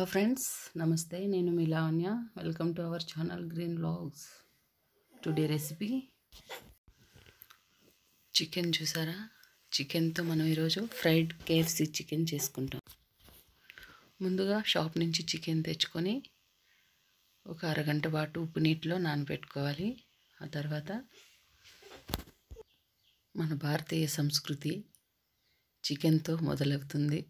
friends నమస్తే నేను మీ Lavanya welcome to our channel green blogs today recipe chicken చూసారా చికెన్తో మనం ఈరోజు ఫ్రైడ్ కేఎఫ్సి చికెన్ చేసుకుంటాం ముందుగా షాప్ నుంచి చికెన్ తెచ్చుకొని ఒక అరగంట పాటు ఉప్పు నీటిలో నానబెట్టుకోవాలి ఆ తర్వాత మన భారతీయ సంస్కృతి చికెన్తో మొదలవుతుంది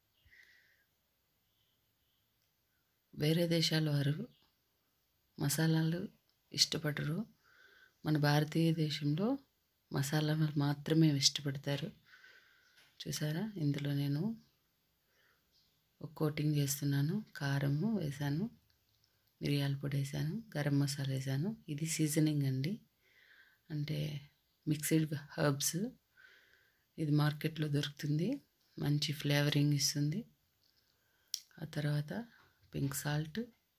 వేరే దేశాల వారు మసాలాలు ఇష్టపడరు మన భారతీయ దేశంలో మసాలాలు మాత్రమే ఇష్టపడతారు చూసారా ఇందులో నేను ఒక కోటింగ్ చేస్తున్నాను కారము వేసాను మిరియాల పొడి వేసాను గరం మసాలా వేసాను ఇది సీజనింగ్ అండి అంటే మిక్స్డ్ హర్బ్స్ ఇది మార్కెట్లో దొరుకుతుంది మంచి ఫ్లేవరింగ్ ఇస్తుంది ఆ తర్వాత పింక్ సాల్ట్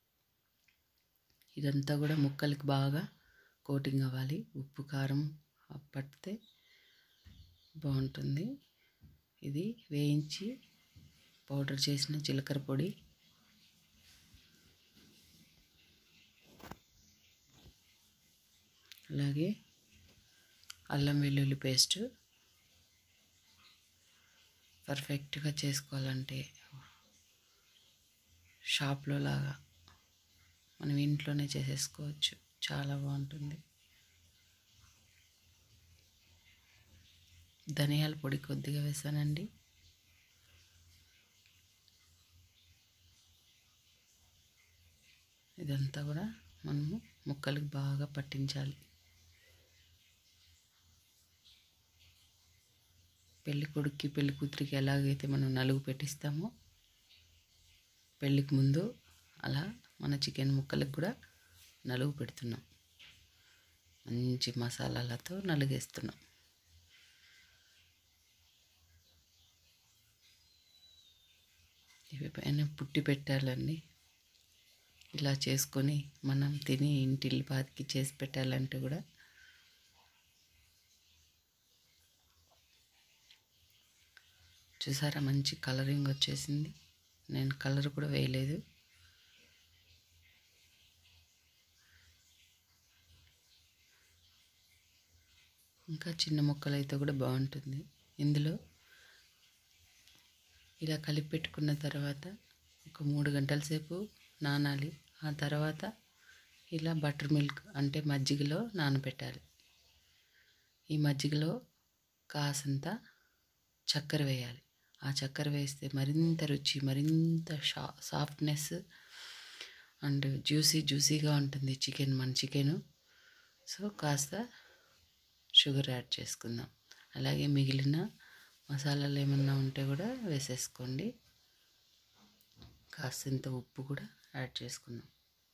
ఇదంతా కూడా ముక్కలకి బాగా కోటింగ్ అవ్వాలి ఉప్పు కారం పడితే బాగుంటుంది ఇది వేయించి పౌడర్ చేసిన జీలకర్ర పొడి అలాగే అల్లం వెల్లుల్లి పేస్ట్ పర్ఫెక్ట్గా చేసుకోవాలంటే షాప్లో లాగా మనం ఇంట్లోనే చేసేసుకోవచ్చు చాలా బాగుంటుంది ధనియాల పొడి కొద్దిగా వేసానండి ఇదంతా కూడా మనము ముక్కలకు బాగా పట్టించాలి పెళ్ళి కొడుక్కి పెళ్ళి కూతురికి ఎలాగైతే మనం నలుగు పెట్టిస్తామో పెళ్ళికి ముందు అలా మన చికెన్ ముక్కలకు కూడా నలుగు పెడుతున్నాం మంచి మసాలాలతో నలుగేస్తున్నాం ఇవి పైన పుట్టి పెట్టాలండి ఇలా చేసుకొని మనం తిని ఇంటిల్లి పాతికి చేసి పెట్టాలంటే కూడా చూసారా మంచి కలరింగ్ వచ్చేసింది నేను కలర్ కూడా వేయలేదు ఇంకా చిన్న ముక్కలు అయితే కూడా బాగుంటుంది ఇందులో ఇలా కలిపి పెట్టుకున్న తర్వాత ఒక మూడు గంటల సేపు నానాలి ఆ తర్వాత ఇలా బటర్ మిల్క్ అంటే మజ్జిగలో నానబెట్టాలి ఈ మజ్జిగలో కాసంత చక్కెర వేయాలి ఆ చక్కెర వేస్తే మరింత రుచి మరింత షా సాఫ్ట్నెస్ అండ్ జ్యూసీ జ్యూసీగా ఉంటుంది చికెన్ మన చికెను సో కాస్త షుగర్ యాడ్ చేసుకుందాం అలాగే మిగిలిన మసాలాలు ఏమన్నా ఉంటే కూడా వేసేసుకోండి కాస్తంత ఉప్పు కూడా యాడ్ చేసుకుందాం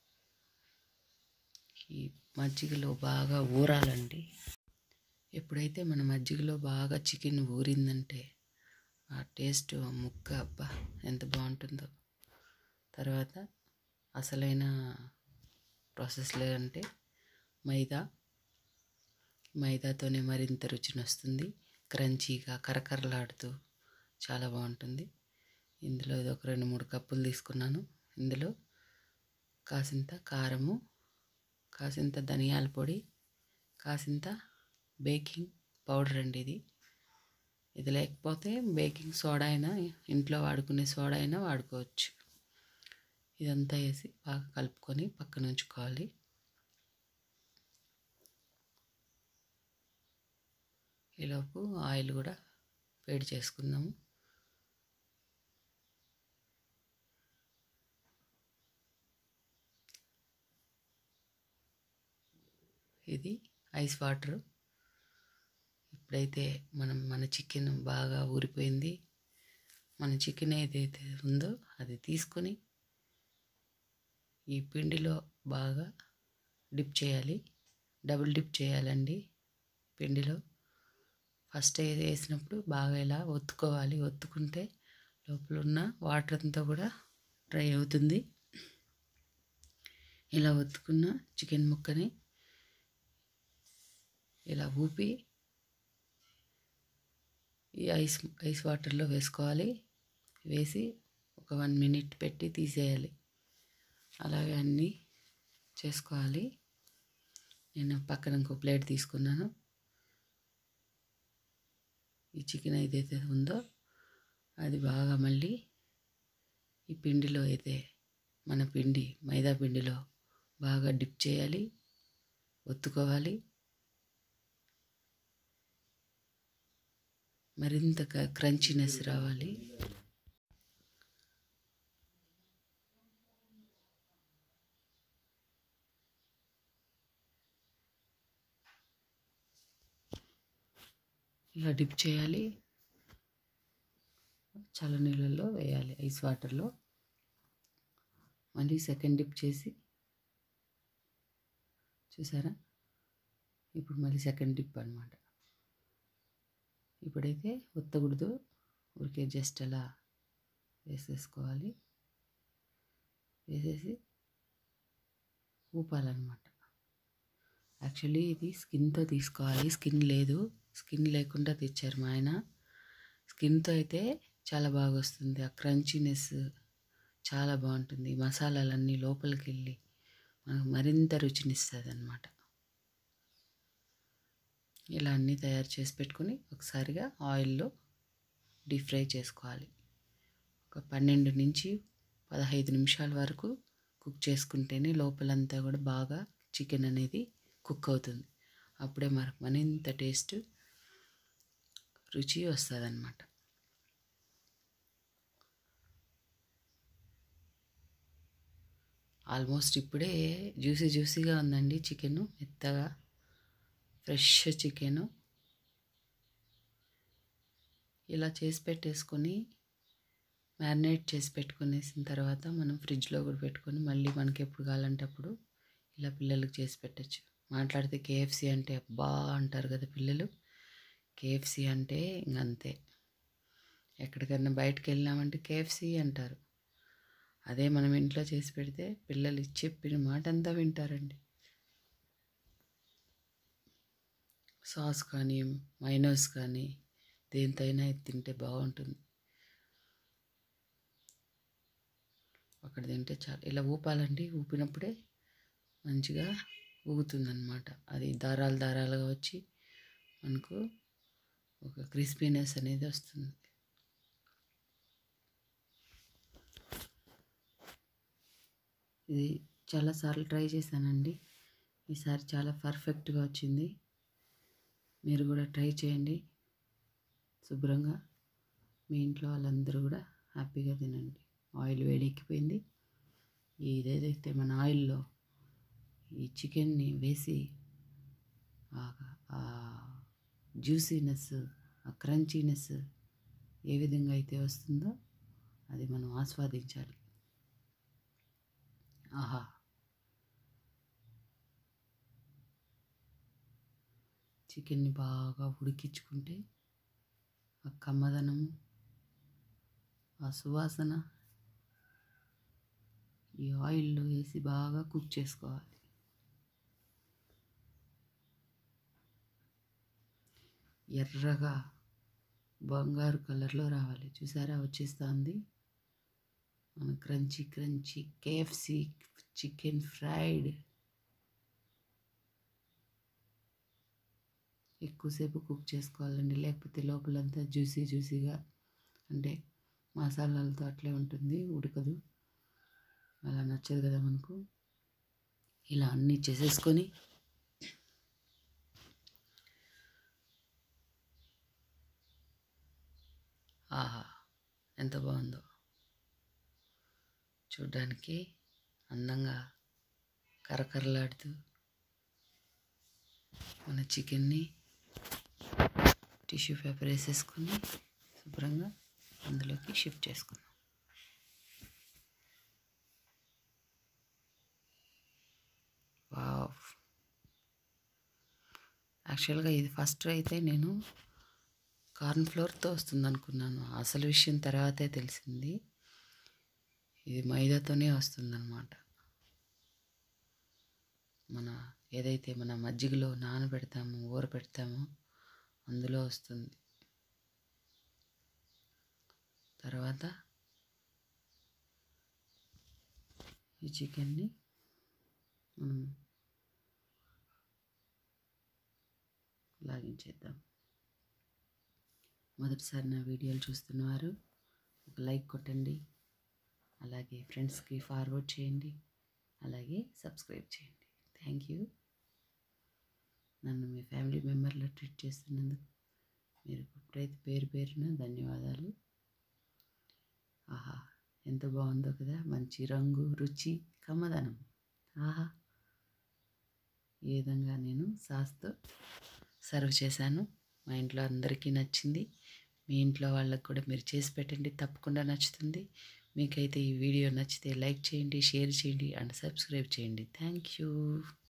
ఈ మజ్జిగలో బాగా ఊరాలండి ఎప్పుడైతే మన మజ్జిగలో బాగా చికెన్ ఊరిందంటే ఆ టేస్ట్ ఆ ముక్క అబ్బా ఎంత బాగుంటుందో తర్వాత అసలైన ప్రాసెస్లో అంటే మైదా మైదాతోనే మరింత రుచిని వస్తుంది క్రంచీగా కరకరలాడుతూ చాలా బాగుంటుంది ఇందులో ఇది ఒక రెండు మూడు కప్పులు తీసుకున్నాను ఇందులో కాసింత కారము కాసింత ధనియాల పొడి కాసింత బేకింగ్ పౌడర్ అండి ఇది ఇది లేకపోతే బేకింగ్ సోడా అయినా ఇంట్లో వాడుకునే సోడా అయినా వాడుకోవచ్చు ఇదంతా వేసి బాగా కలుపుకొని పక్కన ఉంచుకోవాలి ఈలోపు ఆయిల్ కూడా వేడి చేసుకుందాము ఇది ఐస్ వాటర్ ఇప్పుడైతే మనం మన చికెన్ బాగా ఊరిపోయింది మన చికెన్ ఏదైతే ఉందో అది తీసుకొని ఈ పిండిలో బాగా డిప్ చేయాలి డబుల్ డిప్ చేయాలండి పిండిలో ఫస్ట్ వేసినప్పుడు బాగా ఇలా ఒత్తుకోవాలి ఒత్తుకుంటే లోపల ఉన్న వాటర్ అంతా కూడా డ్రై అవుతుంది ఇలా ఒత్తుకున్న చికెన్ ముక్కని ఇలా ఊపి ఈ ఐస్ ఐస్ వాటర్లో వేసుకోవాలి వేసి ఒక ఒక వన్ మినిట్ పెట్టి తీసేయాలి అలాగే అన్నీ చేసుకోవాలి నేను పక్కన ఇంకో ప్లేట్ తీసుకున్నాను ఈ చికెన్ ఏదైతే ఉందో అది బాగా మళ్ళీ ఈ పిండిలో అయితే మన పిండి మైదా పిండిలో బాగా డిప్ చేయాలి ఒత్తుకోవాలి మరింత క్రంచినెస్ రావాలి ఇలా డిప్ చేయాలి చల్ల నీళ్ళల్లో వేయాలి ఐస్ వాటర్లో మళ్ళీ సెకండ్ డిప్ చేసి చూసారా ఇప్పుడు మళ్ళీ సెకండ్ డిప్ అనమాట ఇప్పుడైతే ఒత్తకూడదు ఊరికే జస్ట్ అలా వేసేసుకోవాలి వేసేసి ఊపాలన్నమాట యాక్చువల్లీ ఇది స్కిన్తో తీసుకోవాలి స్కిన్ లేదు స్కిన్ లేకుండా తెచ్చారు మా ఆయన స్కిన్తో అయితే చాలా బాగా వస్తుంది ఆ క్రంచీనెస్ చాలా బాగుంటుంది మసాలాలన్నీ లోపలికి వెళ్ళి మనకు మరింత రుచినిస్తుంది అనమాట ఇలా అన్నీ తయారు చేసి పెట్టుకుని ఒకసారిగా ఆయిల్లో డీప్ ఫ్రై చేసుకోవాలి ఒక పన్నెండు నుంచి పదహైదు నిమిషాల వరకు కుక్ చేసుకుంటేనే లోపలంతా కూడా బాగా చికెన్ అనేది కుక్ అవుతుంది అప్పుడే మనకు మరింత టేస్ట్ రుచి వస్తుంది అన్నమాట ఆల్మోస్ట్ ఇప్పుడే జ్యూసీ జ్యూసీగా ఉందండి చికెను మెత్తగా ఫ్రెష్ చికెను ఇలా చేసి పెట్టేసుకొని మ్యారినేట్ చేసి పెట్టుకునేసిన తర్వాత మనం ఫ్రిడ్జ్లో కూడా పెట్టుకొని మళ్ళీ మనకి ఎప్పుడు కావాలంటే అప్పుడు ఇలా పిల్లలకు చేసి పెట్టచ్చు మాట్లాడితే కేఎఫ్సి అంటే అబ్బా అంటారు కదా పిల్లలు కేఎఫ్సి అంటే ఇంకంతే ఎక్కడికైనా బయటకు వెళ్ళినామంటే కేఎఫ్సి అంటారు అదే మనం ఇంట్లో చేసి పెడితే పిల్లలు చెప్పిన మాట అంతా వింటారండి సాస్ కానీ మైనోస్ కానీ దేంతైనా ఇది తింటే బాగుంటుంది అక్కడ తింటే చాలా ఇలా ఊపాలండి ఊపినప్పుడే మంచిగా ఊగుతుందన్నమాట అది దారాలు దారాలుగా వచ్చి మనకు ఒక క్రిస్పీనెస్ అనేది వస్తుంది ఇది చాలాసార్లు ట్రై చేశానండి ఈసారి చాలా పర్ఫెక్ట్గా వచ్చింది మీరు కూడా ట్రై చేయండి శుభ్రంగా మీ ఇంట్లో వాళ్ళందరూ కూడా హ్యాపీగా తినండి ఆయిల్ వేడెక్కిపోయింది ఇదేదైతే మన ఆయిల్లో ఈ చికెన్ని వేసి ఆ జ్యూసీనెస్ ఆ క్రంచీనెస్ ఏ విధంగా అయితే వస్తుందో అది మనం ఆస్వాదించాలి ఆహా చికెన్ని బాగా ఉడికించుకుంటే ఆ కమ్మదనము ఆ సువాసన ఈ ఆయిల్లో వేసి బాగా కుక్ చేసుకోవాలి ఎర్రగా బంగారు కలర్లో రావాలి చూసారా వచ్చేస్తుంది మన crunchy crunchy KFC chicken fried ఎక్కువసేపు కుక్ చేసుకోవాలండి లేకపోతే లోపలంతా జ్యూసీ జ్యూసీగా అంటే మసాలాలతో అట్లే ఉంటుంది ఉడకదు అలా నచ్చదు కదా మనకు ఇలా అన్నీ చేసేసుకొని ఆహా ఎంత బాగుందో చూడ్డానికి అందంగా కరకరలాడుతూ మన చికెన్ని టిష్యూ పేపర్ వేసేసుకొని శుభ్రంగా అందులోకి షిఫ్ట్ చేసుకుందాం వావ్ యాక్చువల్గా ఇది ఫస్ట్ అయితే నేను కార్న్ ఫ్లోర్తో వస్తుంది అనుకున్నాను అసలు విషయం తర్వాతే తెలిసింది ఇది మైదాతోనే వస్తుందన్నమాట మన ఏదైతే మన మజ్జిగలో నానబెడతామో ఊర పెడతామో అందులో వస్తుంది తర్వాత ఈ చికెన్ని మనం లాగించేద్దాం మొదటిసారి నా వీడియోలు చూస్తున్నవారు ఒక లైక్ కొట్టండి అలాగే ఫ్రెండ్స్కి ఫార్వర్డ్ చేయండి అలాగే సబ్స్క్రైబ్ చేయండి థ్యాంక్ యూ నన్ను మీ ఫ్యామిలీ మెంబర్లో ట్రీట్ చేస్తున్నందుకు మీరు ఇప్పుడైతే పేరు పేరున ధన్యవాదాలు ఆహా ఎంత బాగుందో కదా మంచి రంగు రుచి కమ్మదనం ఆహా ఈ విధంగా నేను సాస్తో సర్వ్ చేశాను మా ఇంట్లో అందరికీ నచ్చింది మీ ఇంట్లో వాళ్ళకు కూడా మీరు చేసి పెట్టండి తప్పకుండా నచ్చుతుంది మీకైతే ఈ వీడియో నచ్చితే లైక్ చేయండి షేర్ చేయండి అండ్ సబ్స్క్రైబ్ చేయండి థ్యాంక్ యూ